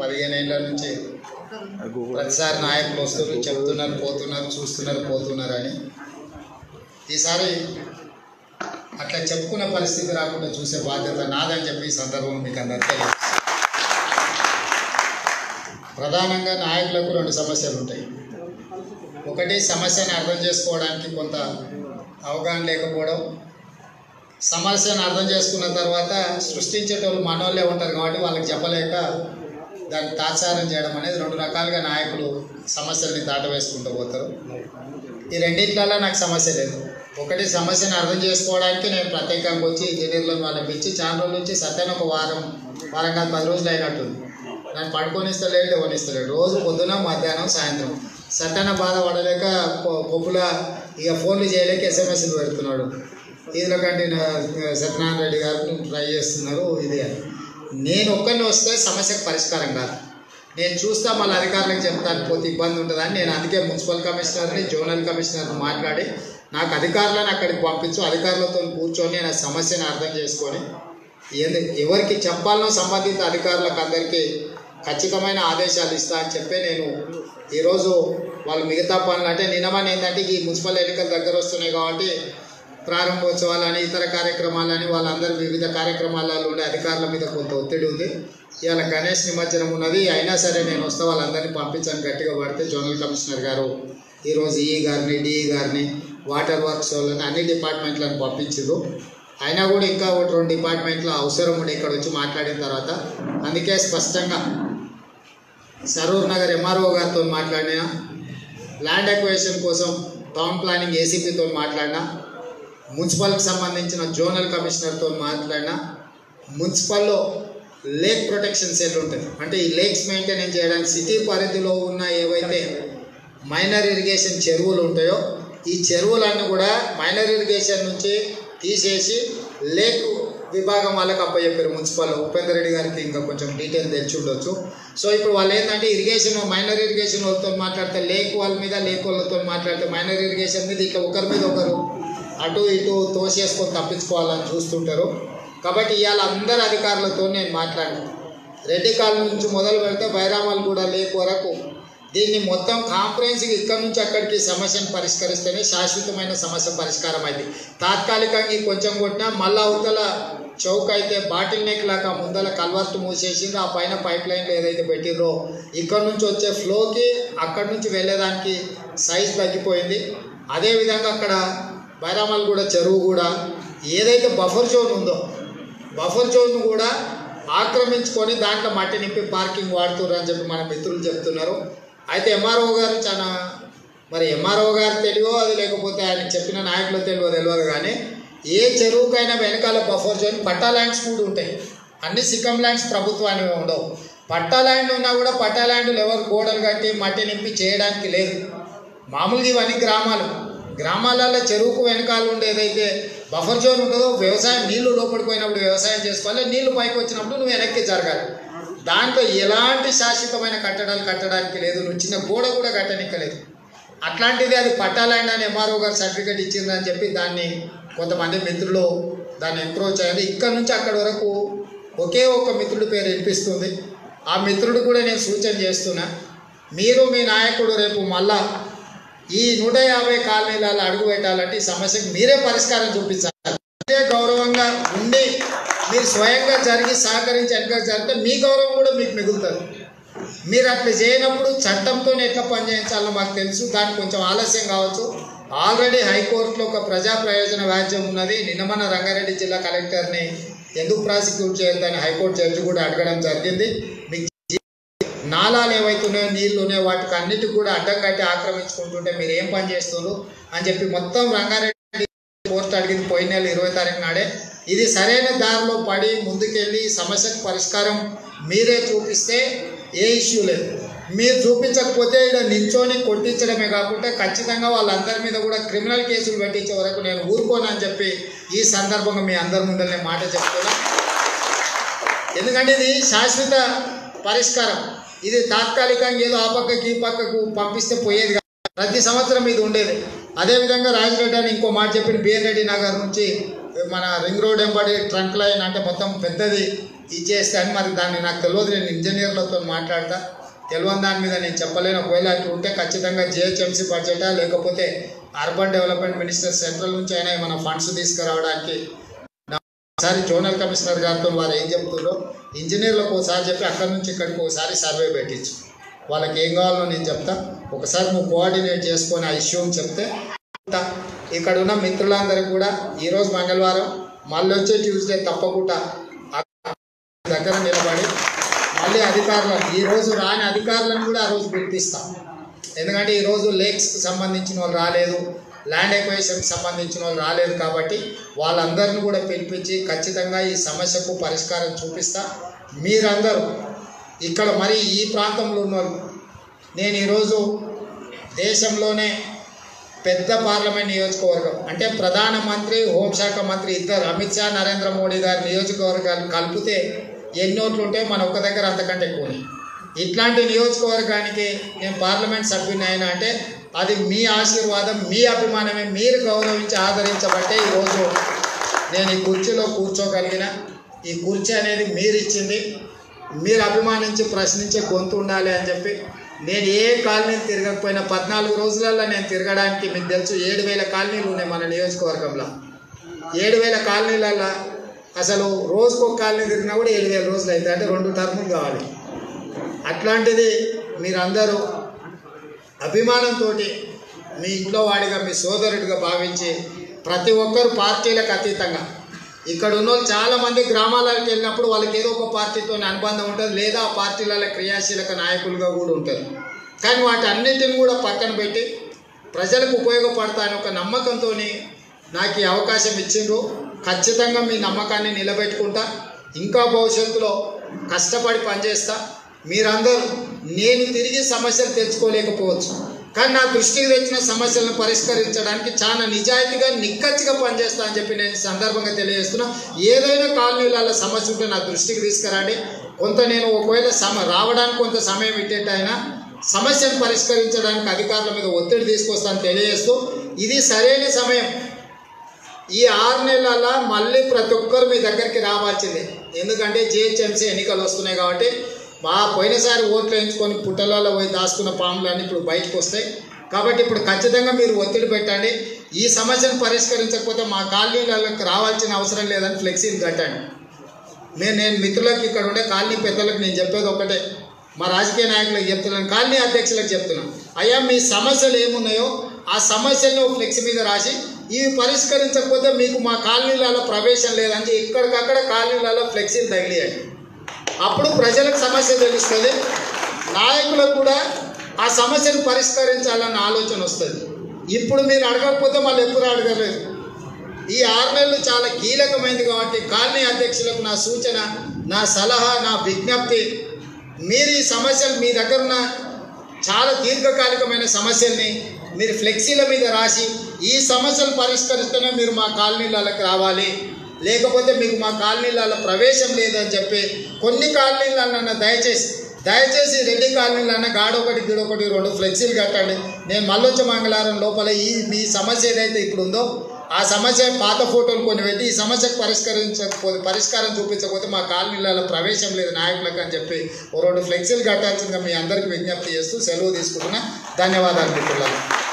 పదిహేను ఏళ్ళ నుంచి ప్రతిసారి నాయకులు వస్తున్నారు చెప్తున్నారు పోతున్నారు చూస్తున్నారు పోతున్నారు అని ఈసారి అట్లా చెప్పుకునే పరిస్థితి రాకుండా చూసే బాధ్యత నాదని చెప్పి ఈ సందర్భంలో మీకు అందరికీ తెలియజేస్తున్నాను. ప్రధానంగా నాయకులకు రెండు సమస్యలు ఉంటాయి ఒకటి సమస్యను అర్థం చేసుకోవడానికి కొంత అవగాహన లేకపోవడం సమస్యను అర్థం చేసుకున్న తర్వాత సృష్టించేటోళ్ళు మనోళ్ళే ఉంటారు కాబట్టి వాళ్ళకి చెప్పలేక దాన్ని తాత్సారం చేయడం అనేది రెండు రకాలుగా నాయకులు సమస్యల్ని దాటవేసుకుంటూ పోతారు ఈ రెండిట్లలో నాకు సమస్య లేదు ఒకటి సమస్యను అర్థం చేసుకోవడానికి నేను ప్రత్యేకంగా వచ్చి ఇంజనీర్లను వాళ్ళకి ఇచ్చి చాలా రోజుల నుంచి సత్యాన్ని ఒక వారం వారం కాదు పది రోజులు అయినట్టుంది నన్ను పడుకొని ఇస్తలేడు ఎవరిని ఇస్తలేడు రోజు పొద్దున మధ్యాహ్నం సాయంత్రం సత్యాన బాధ పడలేక పొ- పొప్పుల ఇక ఫోన్లు చేయలేక ఎస్ఎంఎస్లు పెడుతున్నాడు ఇందులో కంటే సత్యనారాయణ రెడ్డి గారు ట్రై చేస్తున్నారు ఇది అని నేను ఒక్కరిని వస్తే సమస్యకు పరిష్కారం కాదు నేను చూస్తా మళ్ళీ అధికారులకు చెప్తాను పోతే ఇబ్బంది ఉంటుందని నేను అందుకే మున్సిపల్ కమిషనర్ని జోనల్ కమిషనర్ని మాట్లాడి నాకు అధికారులను అక్కడికి పంపించు అధికారులతో కూర్చొని నేను ఆ సమస్యను అర్థం చేసుకొని ఏంది ఎవరికి చెప్పాలనో సంబంధిత అధికారులకు అందరికీ ఖచ్చితమైన ఆదేశాలు ఇస్తా అని చెప్పి నేను ఈరోజు వాళ్ళు మిగతా పనులు అంటే నిన్నమని ఏంటంటే ఈ మున్సిపల్ ఎన్నికలు దగ్గర వస్తున్నాయి కాబట్టి ప్రారంభోత్సవాలని ఇతర కార్యక్రమాలని వాళ్ళందరూ వివిధ కార్యక్రమాలలో ఉండే అధికారుల మీద కొంత ఒత్తిడి ఉంది ఇవాళ గణేష్ నిమజ్జనం ఉన్నది అయినా సరే నేను వస్తే వాళ్ళందరినీ పంపించాను గట్టిగా పడితే జోనల్ కమిషనర్ గారు ఈరోజు ఈ గారిని డిఈ గారిని వాటర్ వర్క్స్ వాళ్ళని అన్ని డిపార్ట్మెంట్లను పంపించారు అయినా కూడా ఇంకా ఒకటి రెండు డిపార్ట్మెంట్లో అవసరం ఉండి ఇక్కడ వచ్చి మాట్లాడిన తర్వాత అందుకే స్పష్టంగా సరూర్ నగర్ ఎంఆర్ఓ గారితో మాట్లాడినా ల్యాండ్ అక్వేషన్ కోసం టౌన్ ప్లానింగ్ ఏసీపీతో మాట్లాడినా మున్సిపల్కి సంబంధించిన జోనల్ కమిషనర్తో మాట్లాడినా మున్సిపల్లో లేక్ ప్రొటెక్షన్ సెల్ ఉంటుంది అంటే ఈ లేక్స్ మెయింటెనెన్స్ చేయడానికి సిటీ పరిధిలో ఉన్న ఏవైతే మైనర్ ఇరిగేషన్ చెరువులు ఉంటాయో ఈ చెరువులన్నీ కూడా మైనర్ ఇరిగేషన్ నుంచి తీసేసి లేక్ విభాగం వాళ్ళకి అప్పచెప్పారు మున్సిపల్ ఉపేందర్ రెడ్డి గారికి ఇంకా కొంచెం డీటెయిల్ తెలిసి ఉండొచ్చు సో ఇప్పుడు వాళ్ళు ఏంటంటే ఇరిగేషన్ మైనర్ ఇరిగేషన్ వాళ్ళతో మాట్లాడితే లేక్ వాళ్ళ మీద లేక్ వాళ్ళతో మాట్లాడితే మైనర్ ఇరిగేషన్ మీద ఇట్లా ఒకరి మీద ఒకరు అటు ఇటు తోసేసుకొని తప్పించుకోవాలని చూస్తుంటారు కాబట్టి ఇవాళ అందరు అధికారులతో నేను మాట్లాడాను రెడ్డి కాలం నుంచి మొదలు పెడితే బైరామాలు కూడా లేక్ వరకు దీన్ని మొత్తం కాంప్రహెన్సివ్ ఇక్కడ నుంచి అక్కడికి సమస్యను పరిష్కరిస్తేనే శాశ్వతమైన సమస్య పరిష్కారం అయింది తాత్కాలికంగా ఈ కొంచెం కొట్టినా మళ్ళా అవతల చౌక్ అయితే బాటిల్ నెక్ లాగా ముందల కల్వర్ట్ మూసేసిండ్రు ఆ పైన పైప్ లైన్లు ఏదైతే పెట్టిర్రో ఇక్కడ నుంచి వచ్చే ఫ్లోకి అక్కడి నుంచి వెళ్ళేదానికి సైజ్ తగ్గిపోయింది అదేవిధంగా అక్కడ బైరామల్ కూడా చెరువు కూడా ఏదైతే బఫర్ జోన్ ఉందో బఫర్ జోన్ కూడా ఆక్రమించుకొని దాంట్లో మట్టి నింపి పార్కింగ్ వాడుతున్నారు అని చెప్పి మన మిత్రులు చెప్తున్నారు అయితే ఎంఆర్ఓ గారు చాలా మరి ఎంఆర్ఓ గారు తెలియో అది లేకపోతే ఆయన చెప్పిన నాయకులు తెలియో తెలియదు కానీ ఏ చెరువుకైనా వెనకాల బఫర్ జోన్ పట్టా ల్యాండ్స్ కూడా ఉంటాయి అన్ని సికమ్ ల్యాండ్స్ ప్రభుత్వానికి ఉండవు పట్టా ల్యాండ్ ఉన్నా కూడా పట్టా ల్యాండ్లు ఎవరు గోడలు కట్టి మట్టి నింపి చేయడానికి లేదు మామూలుగా ఇవన్నీ గ్రామాలు గ్రామాలలో చెరువుకు వెనకాల ఉండే ఏదైతే బఫర్ జోన్ ఉంటుందో వ్యవసాయం నీళ్లు లోపలికి పోయినప్పుడు వ్యవసాయం చేసుకోవాలి నీళ్లు పైకి వచ్చినప్పుడు నువ్వు వెనక్కి జరగాలి దాంట్లో ఎలాంటి శాశ్వతమైన కట్టడాలు కట్టడానికి లేదు నువ్వు చిన్న గోడ కూడా కట్టనిక్కలేదు అట్లాంటిది అది పట్టాలండి అని ఎంఆర్ఓ గారు సర్టిఫికేట్ ఇచ్చిందని చెప్పి దాన్ని కొంతమంది మిత్రులు దాన్ని అప్రోచ్ అయ్యారు ఇక్కడ నుంచి అక్కడి వరకు ఒకే ఒక మిత్రుడి పేరు వినిపిస్తుంది ఆ మిత్రుడు కూడా నేను సూచన చేస్తున్నా మీరు మీ నాయకుడు రేపు మళ్ళా ఈ నూట యాభై కాలనీలలో అడుగు పెట్టాలంటే ఈ సమస్యకు మీరే పరిష్కారం చూపించాలి అదే గౌరవంగా ఉండి మీరు స్వయంగా జరిగి సహకరించి వెనక జరిగితే మీ గౌరవం కూడా మీకు మిగులుతుంది మీరు అట్లా చేయనప్పుడు చట్టంతో ఎట్లా పనిచేయించాలో మాకు తెలుసు దానికి కొంచెం ఆలస్యం కావచ్చు ఆల్రెడీ హైకోర్టులో ఒక ప్రజా ప్రయోజన వ్యాజ్యం ఉన్నది నిన్నమన్న రంగారెడ్డి జిల్లా కలెక్టర్ని ఎందుకు ప్రాసిక్యూట్ చేయొద్దని హైకోర్టు జడ్జి కూడా అడగడం జరిగింది మీకు నాలాలు ఏవైతున్నాయో నీళ్లు ఉన్నాయో వాటికి అన్నిటికి కూడా అడ్డం కట్టి ఆక్రమించుకుంటుంటే మీరు ఏం పని చేస్తున్నారు అని చెప్పి మొత్తం రంగారెడ్డి కోర్టు అడిగింది పోయిన నెల ఇరవై తారీఖు నాడే ఇది సరైన దారిలో పడి ముందుకెళ్ళి ఈ సమస్యకు పరిష్కారం మీరే చూపిస్తే ఏ ఇష్యూ లేదు మీరు చూపించకపోతే ఇక్కడ నించోని కొట్టించడమే కాకుండా ఖచ్చితంగా వాళ్ళందరి మీద కూడా క్రిమినల్ కేసులు పెట్టించే వరకు నేను ఊరుకోనని చెప్పి ఈ సందర్భంగా మీ అందరి ముందరనే మాట చెప్తున్నా ఎందుకంటే ఇది శాశ్వత పరిష్కారం ఇది తాత్కాలికంగా ఏదో ఆ పక్కకి ఈ పక్కకు పంపిస్తే పోయేది కాదు ప్రతి సంవత్సరం ఇది ఉండేది అదేవిధంగా రాజరెడ్డి అని ఇంకో మాట చెప్పిన బిఎన్ రెడ్డి నగర్ నుంచి మన రింగ్ రోడ్ ఎంబడి ట్రంక్ లైన్ అంటే మొత్తం పెద్దది ఇచ్చేస్తే అని మరి దాన్ని నాకు తెలియదు నేను ఇంజనీర్లతో మాట్లాడతా తెలియని దాని మీద నేను చెప్పలేను ఒకవేళ అట్లా ఉంటే ఖచ్చితంగా జిహెచ్ఎంసీ బడ్జెటా లేకపోతే అర్బన్ డెవలప్మెంట్ మినిస్టర్ సెంట్రల్ నుంచి అయినా ఏమైనా ఫండ్స్ తీసుకురావడానికి నా- ఒకసారి జోనల్ కమిషనర్ గారితో వారు ఏం చెప్తుందో ఇంజనీర్లకు ఒకసారి చెప్పి అక్కడి నుంచి ఇక్కడికి ఒకసారి సర్వే పెట్టించు వాళ్ళకి ఏం కావాలో నేను చెప్తా ఒకసారి నువ్వు కోఆర్డినేట్ చేసుకొని ఆ ఇష్యూ చెప్తే చెప్తా. ఇక్కడ ఉన్న మిత్రులందరికీ కూడా ఈరోజు మంగళవారం మళ్ళీ వచ్చే ట్యూస్డే తప్పకుండా ఆ దగ్గర నిలబడి మళ్ళీ అధికారులను ఈ రోజు రాని అధికారులను కూడా ఆ రోజు గుర్తిస్తాం ఎందుకంటే ఈరోజు లేక్స్కి సంబంధించిన వాళ్ళు రాలేదు ల్యాండ్ ఎక్వేషన్కి సంబంధించిన వాళ్ళు రాలేదు కాబట్టి వాళ్ళందరిని కూడా పిలిపించి ఖచ్చితంగా ఈ సమస్యకు పరిష్కారం చూపిస్తా మీరందరూ ఇక్కడ మరి ఈ ప్రాంతంలో ఉన్న వాళ్ళు నేను ఈరోజు దేశంలోనే పెద్ద పార్లమెంట్ నియోజకవర్గం అంటే ప్రధానమంత్రి హోంశాఖ మంత్రి ఇద్దరు అమిత్ షా నరేంద్ర మోడీ గారి నియోజకవర్గాలు కలిపితే ఎన్ని ఓట్లు ఉంటే మన ఒక్క దగ్గర అంతకంటే ఎక్కువ ఇట్లాంటి నియోజకవర్గానికి నేను పార్లమెంట్ సభ్యుని అయినా అంటే అది మీ ఆశీర్వాదం మీ అభిమానమే మీరు గౌరవించి ఆదరించబట్టే ఈరోజు నేను ఈ కుర్చీలో కూర్చోగలిగిన ఈ కుర్చీ అనేది మీరు ఇచ్చింది మీరు అభిమానించి ప్రశ్నించే గొంతు ఉండాలి అని చెప్పి నేను ఏ కాలనీ తిరగకపోయినా పద్నాలుగు రోజులలో నేను తిరగడానికి మీకు తెలుసు ఏడు వేల కాలనీలు ఉన్నాయి మన నియోజకవర్గంలో ఏడు వేల కాలనీలలో అసలు రోజుకు ఒక కాలనీ తిరిగినా కూడా ఏడు వేల రోజులు అవుతాయి అంటే రెండు టర్ములు కావాలి అట్లాంటిది మీరందరూ అభిమానంతో మీ ఇంట్లో వాడిగా మీ సోదరుడిగా భావించి ప్రతి ఒక్కరు పార్టీలకు అతీతంగా ఇక్కడ ఉన్న వాళ్ళు చాలామంది గ్రామాలకు వెళ్ళినప్పుడు వాళ్ళకి ఏదో ఒక పార్టీతో అనుబంధం ఉంటుంది లేదా ఆ పార్టీలలో క్రియాశీలక నాయకులుగా కూడా ఉంటారు కానీ వాటి అన్నిటిని కూడా పక్కన పెట్టి ప్రజలకు ఉపయోగపడతాని ఒక నమ్మకంతో నాకు ఈ అవకాశం ఇచ్చిండ్రు ఖచ్చితంగా మీ నమ్మకాన్ని నిలబెట్టుకుంటా ఇంకా భవిష్యత్తులో కష్టపడి పనిచేస్తా మీరందరూ నేను తిరిగి సమస్యలు తెచ్చుకోలేకపోవచ్చు కానీ నా దృష్టికి తెచ్చిన సమస్యలను పరిష్కరించడానికి చాలా నిజాయితీగా నిక్కచ్చిగా పనిచేస్తా అని చెప్పి నేను ఈ సందర్భంగా తెలియజేస్తున్నా ఏదైనా కాలనీలలో సమస్య ఉంటే నా దృష్టికి తీసుకురండి కొంత నేను ఒకవేళ సమ రావడానికి కొంత సమయం ఇట్టేటైనా సమస్యను పరిష్కరించడానికి అధికారుల మీద ఒత్తిడి తీసుకొస్తాను తెలియజేస్తూ ఇది సరైన సమయం ఈ ఆరు నెలల మళ్ళీ ప్రతి ఒక్కరు మీ దగ్గరికి రావాల్సిందే ఎందుకంటే జిహెచ్ఎంసీ ఎన్నికలు వస్తున్నాయి కాబట్టి మా పోయినసారి ఓట్లు వేయించుకొని పుట్టలలో పోయి దాచుకున్న పాములన్నీ ఇప్పుడు బయటకు వస్తాయి కాబట్టి ఇప్పుడు ఖచ్చితంగా మీరు ఒత్తిడి పెట్టండి ఈ సమస్యను పరిష్కరించకపోతే మా కాలనీలకు రావాల్సిన అవసరం లేదని ఫ్లెక్సీలు కట్టండి నేను నేను మిత్రులకు ఇక్కడ ఉండే కాలనీ పెద్దలకు నేను చెప్పేది ఒకటే మా రాజకీయ నాయకులకు చెప్తున్నాను కాలనీ అధ్యక్షులకు చెప్తున్నాను అయ్యా మీ సమస్యలు ఏమున్నాయో ఆ సమస్యలను ఫ్లెక్స్ మీద రాసి ఇవి పరిష్కరించకపోతే మీకు మా కాలనీలలో ప్రవేశం లేదని ఎక్కడికక్కడ కాలనీలలో ఫ్లెక్సీలు తగిలియండి అప్పుడు ప్రజలకు సమస్య తెలుస్తుంది నాయకులకు కూడా ఆ సమస్యను పరిష్కరించాలన్న ఆలోచన వస్తుంది ఇప్పుడు మీరు అడగకపోతే మళ్ళీ ఎప్పుడు అడగలేదు ఈ ఆరు నెలలు చాలా కీలకమైనది కాబట్టి కాలనీ అధ్యక్షులకు నా సూచన నా సలహా నా విజ్ఞప్తి మీరు ఈ సమస్యలు మీ దగ్గర ఉన్న చాలా దీర్ఘకాలికమైన సమస్యల్ని మీరు ఫ్లెక్సీల మీద రాసి ఈ సమస్యలు పరిష్కరిస్తేనే మీరు మా కాలనీలకి రావాలి లేకపోతే మీకు మా కాలనీలలో ప్రవేశం లేదని చెప్పి కొన్ని కాలనీలన్న దయచేసి దయచేసి రెడ్డి కాలనీలన్న గాడొకటి గిడొకటి రెండు ఫ్లెక్సీలు కట్టండి నేను మల్లొచ్చ మంగళవారం లోపల ఈ మీ సమస్య ఏదైతే ఇప్పుడు ఉందో ఆ సమస్య పాత ఫోటోలు కొన్ని పెట్టి ఈ సమస్యకు పరిష్కరించకపోతే పరిష్కారం చూపించకపోతే మా కాలనీలలో ప్రవేశం లేదు నాయకులకు అని చెప్పి ఓ రెండు ఫ్లెక్సీలు కట్టాల్సిందిగా మీ అందరికీ విజ్ఞప్తి చేస్తూ సెలవు తీసుకుంటున్నా ధన్యవాదాలు మిత్రులారా